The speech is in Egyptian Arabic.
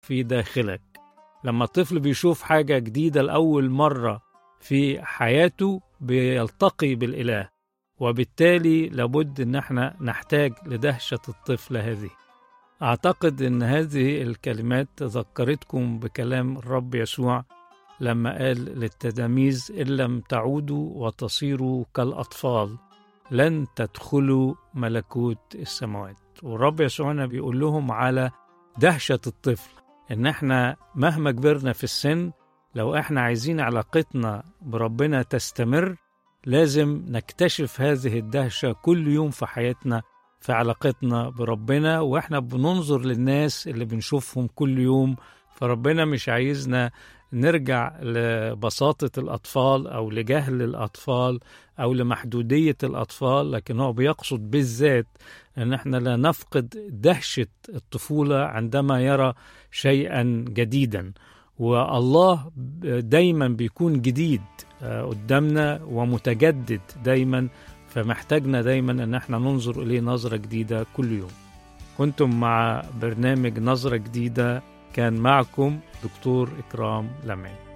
في داخلك لما الطفل بيشوف حاجة جديدة لأول مرة في حياته بيلتقي بالإله وبالتالي لابد ان احنا نحتاج لدهشة الطفل هذه اعتقد ان هذه الكلمات ذكرتكم بكلام الرب يسوع لما قال للتلاميذ ان لم تعودوا وتصيروا كالاطفال لن تدخلوا ملكوت السماوات والرب يسوع هنا بيقول لهم على دهشة الطفل ان احنا مهما كبرنا في السن لو احنا عايزين علاقتنا بربنا تستمر لازم نكتشف هذه الدهشة كل يوم في حياتنا في علاقتنا بربنا واحنا بننظر للناس اللي بنشوفهم كل يوم فربنا مش عايزنا نرجع لبساطة الأطفال أو لجهل الأطفال أو لمحدودية الأطفال لكن هو بيقصد بالذات أن احنا لا نفقد دهشة الطفولة عندما يرى شيئا جديدا والله دايما بيكون جديد قدامنا ومتجدد دايما فمحتاجنا دايما ان احنا ننظر اليه نظرة جديدة كل يوم كنتم مع برنامج نظرة جديدة كان معكم دكتور إكرام لمعي